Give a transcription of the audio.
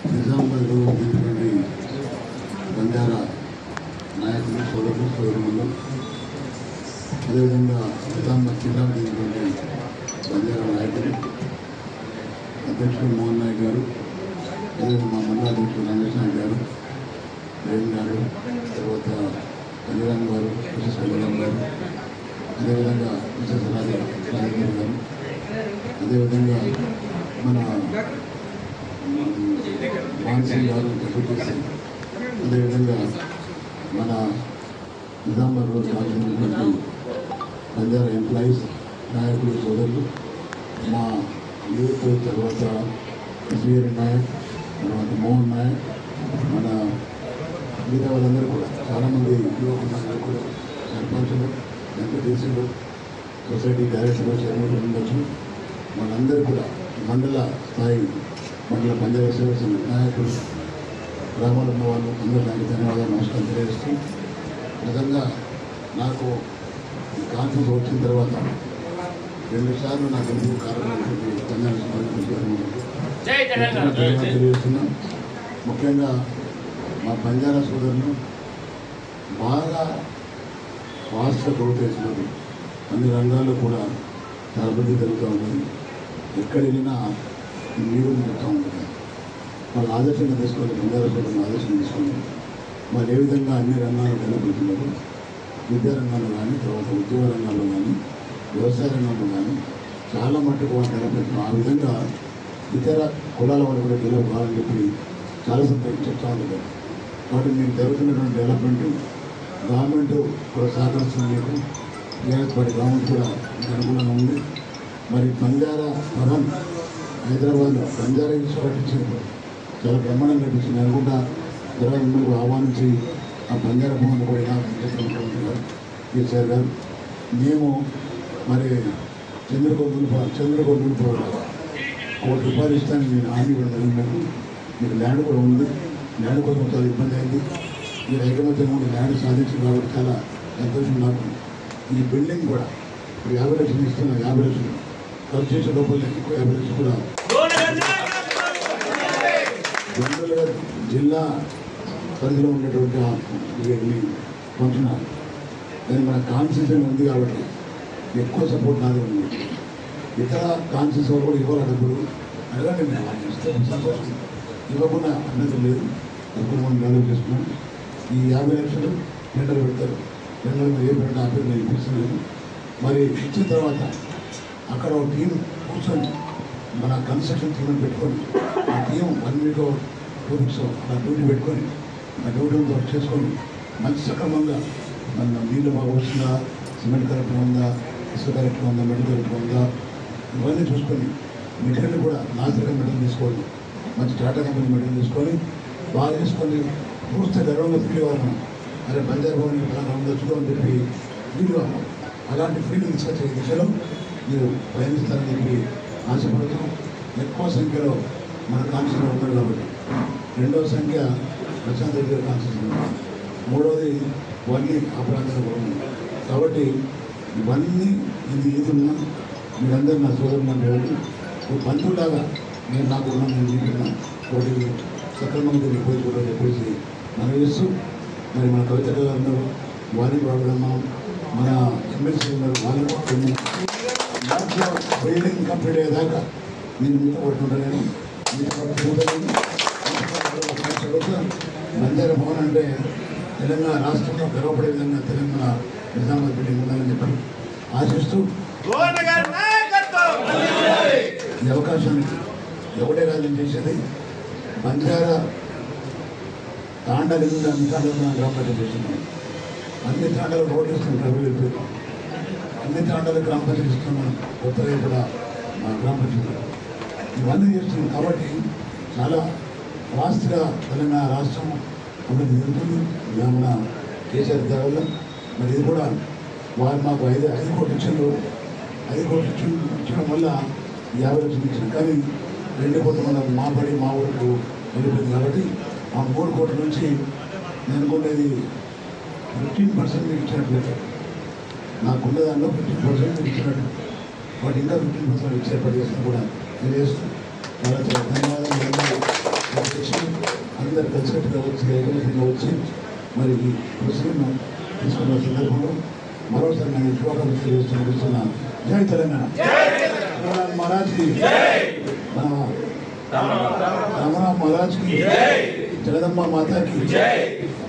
నిజామాబాద్లో ఉన్నటువంటి బంజారా నాయకులు సోదరులు సోదరులు అదేవిధంగా నిజామాబాద్ జిల్లాకు చెందినటువంటి బంజారా నాయకులు అధ్యక్షుడు మోహన్ నాయక్ గారు అదేవిధంగా మా మండల అధ్యక్షుడు రమేష్ నాయక్ గారు ప్రేమ్ గారు తర్వాత కళ్యాణ్ గారు మిసెస్ కళ్యాణ్ గారు అదేవిధంగా మిసెస్ రాజా రాజేంద్ర గారు అదేవిధంగా మన మాన్సీ గారు డిప్యూటీ అదేవిధంగా మన నిజామాబాద్ రోడ్ కావాల్సినటువంటి బంజారా ఎంప్లాయీస్ నాయకులు సోదరులు మా యూత్ తర్వాత ఎస్వీఆర్ నాయక్ తర్వాత మోహన్ నాయక్ మన మిగతా వాళ్ళందరూ కూడా చాలామంది యువకులు నాయకులు సర్పంచులు ఎంపీటీసీలు సొసైటీ డైరెక్టర్లు చైర్మన్లు ఉండొచ్చు వాళ్ళందరూ కూడా మండల స్థాయి మండల పంచాయతీ సేవ సంఘ నాయకులు గ్రామాల్లో ఉన్న వాళ్ళు అందరూ నాకు ధన్యవాదాలు నమస్కారం తెలియజేస్తూ నిజంగా నాకు ఈ కాన్ఫరెన్స్ వచ్చిన తర్వాత రెండు సార్లు నాకు ఎందుకు కారణమైనటువంటి ధన్యవాదాలు తెలియజేస్తున్నాం ముఖ్యంగా మా బంజారా సోదరులు బాగా ఫాస్ట్గా గ్రోత్ చేసినారు అన్ని రంగాల్లో కూడా చాలా అభివృద్ధి జరుగుతూ ఉంటుంది ఎక్కడ వెళ్ళినా మీరు జరుగుతూ ఉంటుంది వాళ్ళు ఆదర్శంగా తీసుకొని బంజారా సోదరులు ఆదర్శంగా తీసుకొని వాళ్ళు ఏ విధంగా అన్ని రంగాల్లో నిలబడుతున్నారు విద్యా రంగంలో కానీ తర్వాత ఉద్యోగ రంగంలో కానీ వ్యవసాయ రంగంలో కానీ చాలా మట్టుకు వాళ్ళు నిలబెడుతున్నారు ఆ విధంగా ఇతర కులాల వాళ్ళు కూడా డెవలప్ కావాలని చెప్పి చాలా సంతోషం చెప్తా ఉంటారు కాబట్టి మీకు జరుగుతున్నటువంటి డెవలప్మెంట్ గవర్నమెంట్ కూడా సహకరిస్తుంది మీకు టీఆర్ఎస్ పార్టీ గవర్నమెంట్ కూడా మీకు అనుకూలంగా ఉంది మరి బంజారా భవన్ హైదరాబాద్లో బంజారా హిల్స్ కట్టించింది చాలా బ్రహ్మాండంగా కట్టించింది అనుకుంటా ఇరవై ఎనిమిది ఆహ్వానించి ఆ బంజారా భవన్ కూడా ఇలా కేసీఆర్ గారు మేము మరి చంద్రకొండలు చంద్రకొండలు పోవాలి కోటి రూపాయలు ఇస్తాను నేను హామీ ఇవ్వడం జరిగినట్టు మీకు ల్యాండ్ కూడా ఉంది ల్యాండ్ కోసం చాలా ఇబ్బంది అయింది మీరు ఐకమత్యం ఉండి ల్యాండ్ సాధించింది కాబట్టి చాలా సంతోషం నాకు ఈ బిల్డింగ్ కూడా ఇప్పుడు యాభై లక్షలు ఇస్తున్నా యాభై లక్షలు ఖర్చు చేసే లోపల ఎక్కువ యాభై లక్షలు కూడా జనరల్గా జిల్లా పరిధిలో ఉండేటువంటి ఆ వీటిని ఫంక్షన్ హాల్ కానీ మన కాన్స్టిట్యూషన్ ఉంది కాబట్టి ఎక్కువ సపోర్ట్ నాది ఉంది ఇతర కాన్షియస్ వాళ్ళు కూడా ఇవ్వాలి డబ్బులు అడగండి మేము వాళ్ళు ఇస్తే సంతోషం ఇవ్వకుండా అన్నది లేదు డబ్బులు మనం డెవలప్ చేసుకున్నాం ఈ యాభై లక్షలు టెండర్ పెడతారు టెండర్ మీద ఏ పెంట ఆపేది నేను ఇప్పిస్తున్నాను మరి ఇచ్చిన తర్వాత అక్కడ ఒక టీం కూర్చొని మన కన్స్ట్రక్షన్ టీం పెట్టుకొని ఆ team one week two weeks ఆ డ్యూటీ పెట్టుకొని ఆ డ్యూటీ వర్క్ చేసుకొని మంచి సక్రమంగా మన నీళ్ళు బాగా వస్తుందా సిమెంట్ కరెక్ట్గా ఉందా ఇసుక కరెక్ట్గా ఉందా మెటల్ కరెక్ట్గా ఉందా ఇవన్నీ చూసుకొని మెటీరియల్ కూడా నాసిరకం మెటీరియల్ తీసుకోండి మంచి టాటా కంపెనీ మెటీరియల్ తీసుకొని బాగా తీసుకొని చూస్తే గర్వంగా ఫీల్ అవ్వాలి మనం అరే బంజారా భవన్ ఇలా ఉందో చూడమని చెప్పి ఫీల్ అవ్వాలి అలాంటి ఫీల్ తీసుకొచ్చే దిశలో మీరు ప్రయాణిస్తారని చెప్పి ఆశపడుతూ ఎక్కువ సంఖ్యలో మన కాన్స్టిట్యూషన్ ఉన్నారు కాబట్టి రెండవ సంఖ్య ప్రశాంత్ రెడ్డి గారి కాన్స్టిట్యూషన్ మూడవది ఇవన్నీ ఆ ప్రాంతంలో కూడా ఉంది కాబట్టి ఇవన్నీ ఇది ఏది ఉన్నా మీరందరూ నా సోదరులు అంటే ఒక బంధువులాగా నేను నాకు రుణం నేను చెప్పిన ఒకటి సక్రమంగా రిపోజ్ కూడా చెప్పేసి మనం చేస్తూ మరి మన కవిత గారు ఉన్నారు వారికి వాడదమ్మా మన ఎమ్మెల్సీ ఉన్నారు వాళ్ళు కొన్ని లాస్ట్లో బిల్డింగ్ కంప్లీట్ అయ్యేదాకా నేను మీతో పట్టుకుంటా నేను మీతో పట్టుకుంటాను బంజారా భవన్ అంటే తెలంగాణ రాష్ట్రంలో గర్వపడే విధంగా తెలంగాణ నిజామాబాద్ బిల్డింగ్ ఉందని చెప్పి ఆశిస్తూ ఈ అవకాశానికి ఎవడే కాదు నేను చేసేది బంజారా తాండాలు ఎన్ని అన్ని తాండాలు మనం గ్రామ పంచాయతీ చేస్తున్నాం అన్ని తాండాలు రోడ్లు ఇస్తున్నాం ట్రబుల్ వెళ్ళిపోయి అన్ని తాండాలు గ్రామ పంచాయతీ ఇస్తున్నాం కొత్తగా కూడా మా గ్రామ పంచాయతీ ఇవన్నీ చేస్తున్నాం కాబట్టి చాలా ఫాస్ట్గా తెలంగాణ రాష్ట్రం అభివృద్ధి జరుగుతుంది ఇలా మన కేసీఆర్ గారి వల్ల మరి ఇది కూడా వారు మాకు ఐదు ఐదు కోట్లు ఇచ్చారు ఐదు కోట్లు ఇచ్చి ఇచ్చడం వల్ల యాభై లక్షలు ఇచ్చారు కానీ రెండు కోట్ల మంది మా బడి మా ఊరికి వెళ్ళిపోయింది కాబట్టి ఆ మూడు కోట్ల నుంచి నేను అనుకునేది ఫిఫ్టీన్ పర్సెంట్ మీకు ఇచ్చినట్లయితే నాకున్న దానిలో ఫిఫ్టీన్ పర్సెంట్ మీకు ఇచ్చినట్టు వాటి ఇంకా ఫిఫ్టీన్ పర్సెంట్ ఇచ్చి ఏర్పాటు చేసిన కూడా తెలియజేస్తూ చాలా చాలా ధన్యవాదాలు మీ అందరూ నాకు ఇచ్చిన అందరు కలిసికట్టుగా వచ్చి ఏకైకంగా వచ్చి మరి ఈ పుస్తకం తీసుకున్న సందర్భంలో మరోసారి నేను శుభాకాంక్షలు చేస్తూ ముగిస్తున్నాను జై తెలంగాణ తెలంగాణ మహారాజ్కి మన రమణ మహారాజ్కి జగదమ్మ మాతాకి